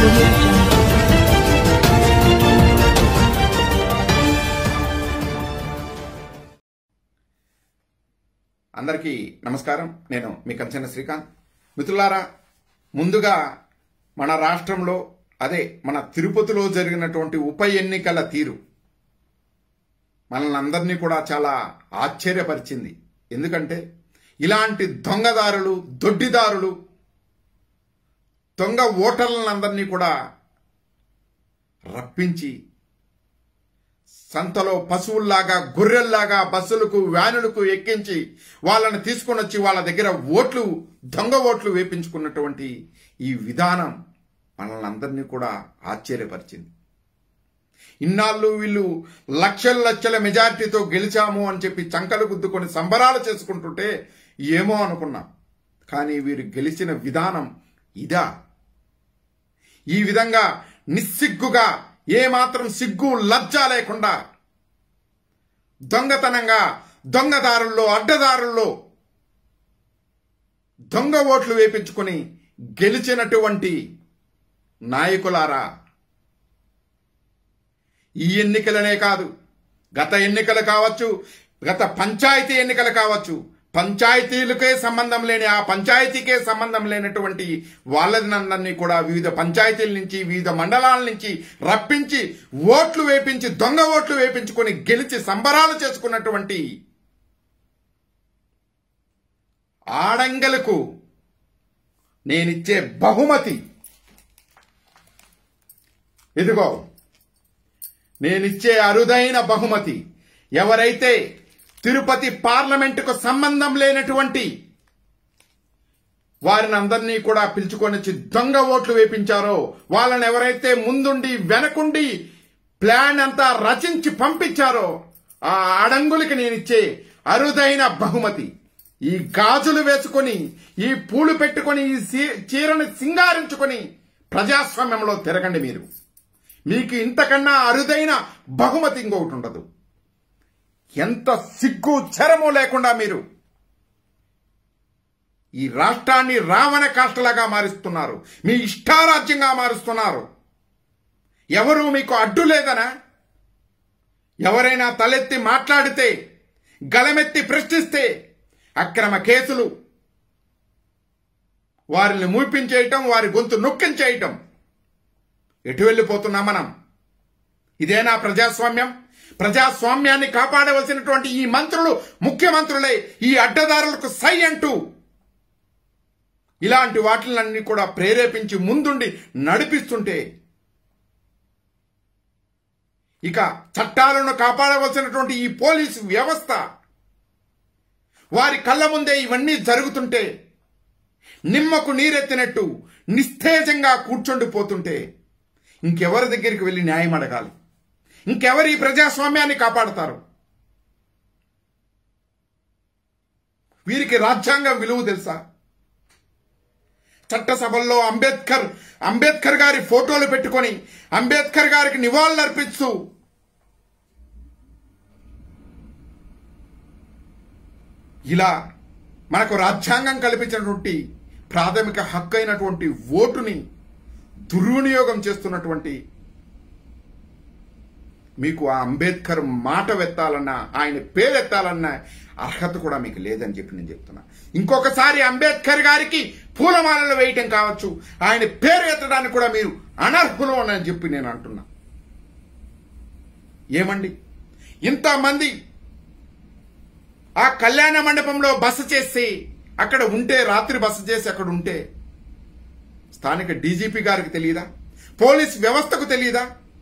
audio jungle. అందరికీ నమస్కారం నేను మీ కంచెన్న శ్రీకాంత్ మిత్రులారా ముందుగా మన రాష్ట్రంలో అదే మన తిరుపతిలో జరిగినటువంటి ఉప ఎన్నికల తీరు మనల్ని అందరినీ కూడా చాలా ఆశ్చర్యపరిచింది ఎందుకంటే ఇలాంటి దొంగదారులు దొడ్డిదారులు దొంగ ఓటర్లందరినీ కూడా రప్పించి సంతలో పశువుల్లాగా గొర్రెల్లాగా బస్సులకు వ్యానులకు ఎక్కించి వాళ్ళని తీసుకొని వచ్చి వాళ్ళ దగ్గర ఓట్లు దొంగ ఓట్లు వేపించుకున్నటువంటి ఈ విధానం మనల్ని అందరినీ కూడా ఆశ్చర్యపరిచింది ఇన్నాళ్ళు వీళ్ళు లక్షల లక్షల మెజారిటీతో గెలిచాము అని చెప్పి చంకలు గుద్దుకొని సంబరాలు చేసుకుంటుంటే ఏమో అనుకున్నాం కానీ వీరు గెలిచిన విధానం ఇదా ఈ విధంగా నిస్సిగ్గుగా ఏమాత్రం సిగ్గు లజ్జ లేకుండా దొంగతనంగా దొంగదారుల్లో అడ్డదారుల్లో దొంగ ఓట్లు వేపించుకొని గెలిచినటువంటి నాయకులారా ఈ ఎన్నికలనే కాదు గత ఎన్నికలు కావచ్చు గత పంచాయతీ ఎన్నికలు కావచ్చు పంచాయతీలకే సంబంధం లేని ఆ పంచాయతీకే సంబంధం లేనటువంటి వాళ్ళనందరినీ కూడా వివిధ పంచాయతీల నుంచి వివిధ మండలాల నుంచి రప్పించి ఓట్లు వేపించి దొంగ ఓట్లు వేపించుకొని గెలిచి సంబరాలు చేసుకున్నటువంటి ఆడంగలకు నేనిచ్చే బహుమతి ఇదిగో నేనిచ్చే అరుదైన బహుమతి ఎవరైతే తిరుపతి పార్లమెంటుకు సంబంధం లేనటువంటి వారిని అందరినీ కూడా పిలుచుకొని వచ్చి దొంగ ఓట్లు వేపించారో వాళ్ళని ఎవరైతే ముందుండి వెనకుండి ప్లాన్ అంతా రచించి పంపించారో ఆ అడంగులకి నేనిచ్చే అరుదైన బహుమతి ఈ గాజులు వేసుకొని ఈ పూలు పెట్టుకొని ఈ సీ- చీరను సింగారించుకొని ప్రజాస్వామ్యంలో తిరగండి మీరు మీకు ఇంతకన్నా అరుదైన బహుమతి ఇంకొకటి ఉండదు ఎంత సిగ్గు చరము లేకుండా మీరు ఈ రాష్ట్రాన్ని రావణ కాష్టలాగా మారుస్తున్నారు మీ ఇష్టారాజ్యంగా మారుస్తున్నారు ఎవరు మీకు అడ్డు లేదనా ఎవరైనా తలెత్తి మాట్లాడితే గలమెత్తి ప్రశ్నిస్తే అక్రమ కేసులు వారిని మూపించేయటం వారి గొంతు నొక్కించేయటం ఎటు వెళ్ళిపోతున్నాం మనం ఇదేనా ప్రజాస్వామ్యం ప్రజాస్వామ్యాన్ని కాపాడవలసినటువంటి ఈ మంత్రులు ముఖ్యమంత్రులే ఈ అడ్డదారులకు సై అంటూ ఇలాంటి వాటిలన్నీ కూడా ప్రేరేపించి ముందుండి నడిపిస్తుంటే ఇక చట్టాలను కాపాడవలసినటువంటి ఈ పోలీసు వ్యవస్థ వారి కళ్ళ ముందే ఇవన్నీ జరుగుతుంటే నిమ్మకు నీరెత్తినట్టు నిస్తేజంగా కూర్చుండిపోతుంటే ఇంకెవరి దగ్గరికి వెళ్ళి న్యాయం అడగాలి ఇంకెవరు ఈ ప్రజాస్వామ్యాన్ని కాపాడతారు వీరికి రాజ్యాంగం విలువ తెలుసా చట్టసభల్లో అంబేద్కర్ అంబేద్కర్ గారి ఫోటోలు పెట్టుకొని అంబేద్కర్ గారికి నివాళులర్పిస్తూ ఇలా మనకు రాజ్యాంగం కల్పించినటువంటి ప్రాథమిక హక్కు అయినటువంటి ఓటుని దుర్వినియోగం చేస్తున్నటువంటి మీకు ఆ అంబేద్కర్ మాట వెత్తాలన్నా ఆయన పేరెత్తాలన్న అర్హత కూడా మీకు లేదని చెప్పి నేను చెప్తున్నా ఇంకొకసారి అంబేద్కర్ గారికి పూలమాలలు వేయటం కావచ్చు ఆయన పేరు ఎత్తడానికి కూడా మీరు అనర్హులు అని చెప్పి నేను అంటున్నా ఏమండి ఇంతమంది ఆ కళ్యాణ మండపంలో బస చేసి అక్కడ ఉంటే రాత్రి బస చేసి అక్కడ ఉంటే స్థానిక డీజీపీ గారికి తెలియదా పోలీస్ వ్యవస్థకు తెలియదా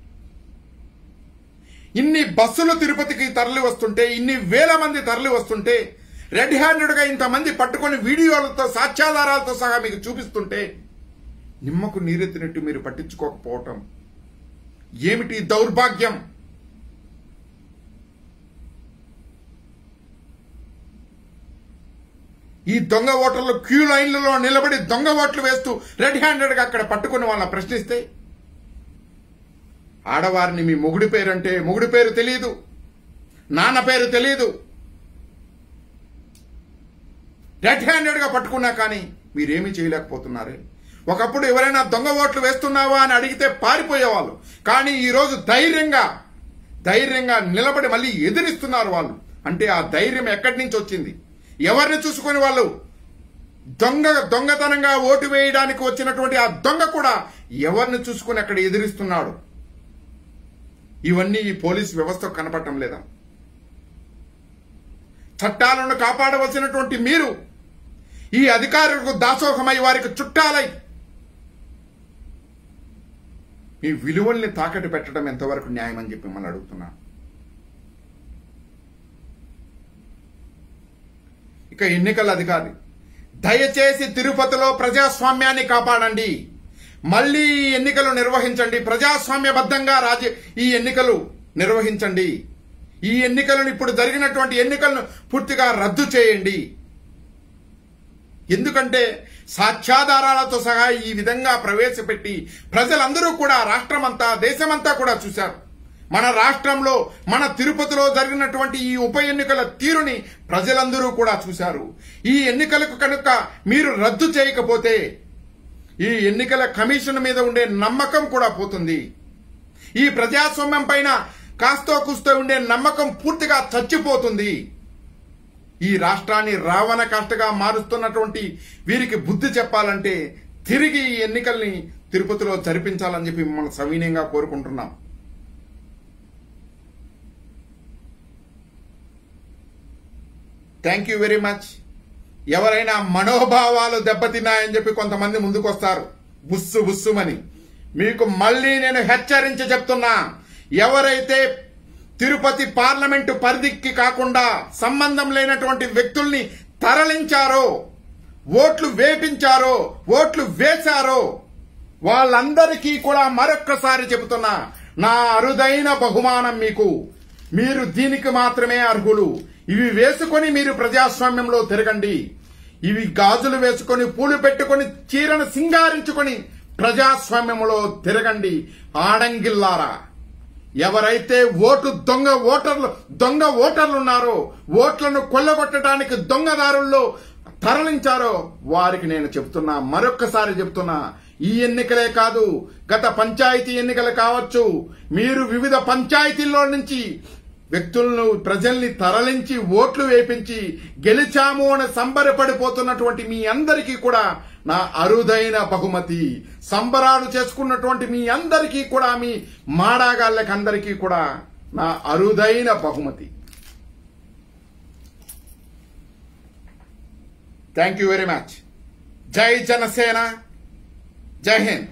ఇన్ని బస్సులు తిరుపతికి తరలి వస్తుంటే ఇన్ని వేల మంది తరలి వస్తుంటే రెడ్ హ్యాండెడ్ గా ఇంతమంది పట్టుకొని వీడియోలతో సాక్ష్యాధారాలతో సహా మీకు చూపిస్తుంటే నిమ్మకు నీరెత్తినట్టు మీరు పట్టించుకోకపోవటం ఏమిటి దౌర్భాగ్యం ఈ దొంగ ఓటర్లు క్యూ లైన్లలో నిలబడి దొంగ ఓట్లు వేస్తూ రెడ్ హ్యాండెడ్ గా అక్కడ పట్టుకుని వాళ్ళని ప్రశ్నిస్తే ఆడవారిని మీ మొగుడి పేరంటే మొగుడి పేరు తెలియదు నాన్న పేరు తెలియదు రెడ్ హ్యాండెడ్ గా పట్టుకున్నా కానీ మీరేమీ చేయలేకపోతున్నారే ఒకప్పుడు ఎవరైనా దొంగ ఓట్లు వేస్తున్నావా అని అడిగితే పారిపోయేవాళ్ళు కానీ ఈరోజు ధైర్యంగా ధైర్యంగా నిలబడి మళ్ళీ ఎదిరిస్తున్నారు వాళ్ళు అంటే ఆ ధైర్యం ఎక్కడి నుంచి వచ్చింది ఎవరిని చూసుకొని వాళ్ళు దొంగ దొంగతనంగా ఓటు వేయడానికి వచ్చినటువంటి ఆ దొంగ కూడా ఎవరిని చూసుకొని అక్కడ ఎదిరిస్తున్నాడు ఇవన్నీ ఈ పోలీస్ వ్యవస్థ కనపడటం లేదా చట్టాలను కాపాడవలసినటువంటి మీరు ఈ అధికారులకు దాసోహమై వారికి చుట్టాలై మీ విలువల్ని తాకట్టు పెట్టడం ఎంతవరకు న్యాయం అని చెప్పి మిమ్మల్ని అడుగుతున్నా ఇక ఎన్నికల అధికారి దయచేసి తిరుపతిలో ప్రజాస్వామ్యాన్ని కాపాడండి మళ్ళీ ఈ ఎన్నికలు నిర్వహించండి ప్రజాస్వామ్యబద్ధంగా రాజ్య ఈ ఎన్నికలు నిర్వహించండి ఈ ఎన్నికలను ఇప్పుడు జరిగినటువంటి ఎన్నికలను పూర్తిగా రద్దు చేయండి ఎందుకంటే సాక్ష్యాధారాలతో సహా ఈ విధంగా ప్రవేశపెట్టి ప్రజలందరూ కూడా రాష్ట్రమంతా దేశమంతా కూడా చూశారు మన రాష్ట్రంలో మన తిరుపతిలో జరిగినటువంటి ఈ ఉప ఎన్నికల తీరుని ప్రజలందరూ కూడా చూశారు ఈ ఎన్నికలకు కనుక మీరు రద్దు చేయకపోతే ఈ ఎన్నికల కమిషన్ మీద ఉండే నమ్మకం కూడా పోతుంది ఈ ప్రజాస్వామ్యం పైన కాస్తో కూస్తో ఉండే నమ్మకం పూర్తిగా చచ్చిపోతుంది ఈ రాష్ట్రాన్ని రావణ కాష్టగా మారుస్తున్నటువంటి వీరికి బుద్ధి చెప్పాలంటే తిరిగి ఈ ఎన్నికల్ని తిరుపతిలో జరిపించాలని చెప్పి మిమ్మల్ని సవినయంగా కోరుకుంటున్నాం థ్యాంక్ యూ వెరీ మచ్ ఎవరైనా మనోభావాలు దెబ్బతిన్నాయని చెప్పి కొంతమంది ముందుకొస్తారు బుస్సు బుస్సుమని మీకు మళ్ళీ నేను హెచ్చరించి చెప్తున్నా ఎవరైతే తిరుపతి పార్లమెంటు పరిధికి కాకుండా సంబంధం లేనటువంటి వ్యక్తుల్ని తరలించారో ఓట్లు వేపించారో ఓట్లు వేశారో వాళ్ళందరికీ కూడా మరొక్కసారి చెబుతున్నా నా అరుదైన బహుమానం మీకు మీరు దీనికి మాత్రమే అర్హులు ఇవి వేసుకొని మీరు ప్రజాస్వామ్యంలో తిరగండి ఇవి గాజులు వేసుకొని పూలు పెట్టుకొని చీరను సింగారించుకొని ప్రజాస్వామ్యంలో తిరగండి ఆడంగిల్లారా ఎవరైతే ఓటు దొంగ ఓటర్లు దొంగ ఓటర్లు ఉన్నారో ఓట్లను కొల్లగొట్టడానికి దొంగదారుల్లో తరలించారో వారికి నేను చెప్తున్నా మరొక్కసారి చెప్తున్నా ఈ ఎన్నికలే కాదు గత పంచాయతీ ఎన్నికలు కావచ్చు మీరు వివిధ పంచాయతీల్లో నుంచి వ్యక్తులను ప్రజల్ని తరలించి ఓట్లు వేపించి గెలిచాము అని సంబరపడిపోతున్నటువంటి మీ అందరికీ కూడా నా అరుదైన బహుమతి సంబరాలు చేసుకున్నటువంటి మీ అందరికీ కూడా మీ మాడాగాళ్ళకి అందరికీ కూడా నా అరుదైన బహుమతి థ్యాంక్ యూ వెరీ మచ్ జై జనసేన జై హింద్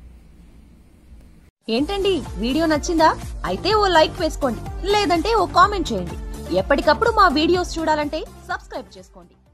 ఏంటండి వీడియో నచ్చిందా అయితే ఓ లైక్ వేసుకోండి లేదంటే ఓ కామెంట్ చేయండి ఎప్పటికప్పుడు మా వీడియోస్ చూడాలంటే సబ్స్క్రైబ్ చేసుకోండి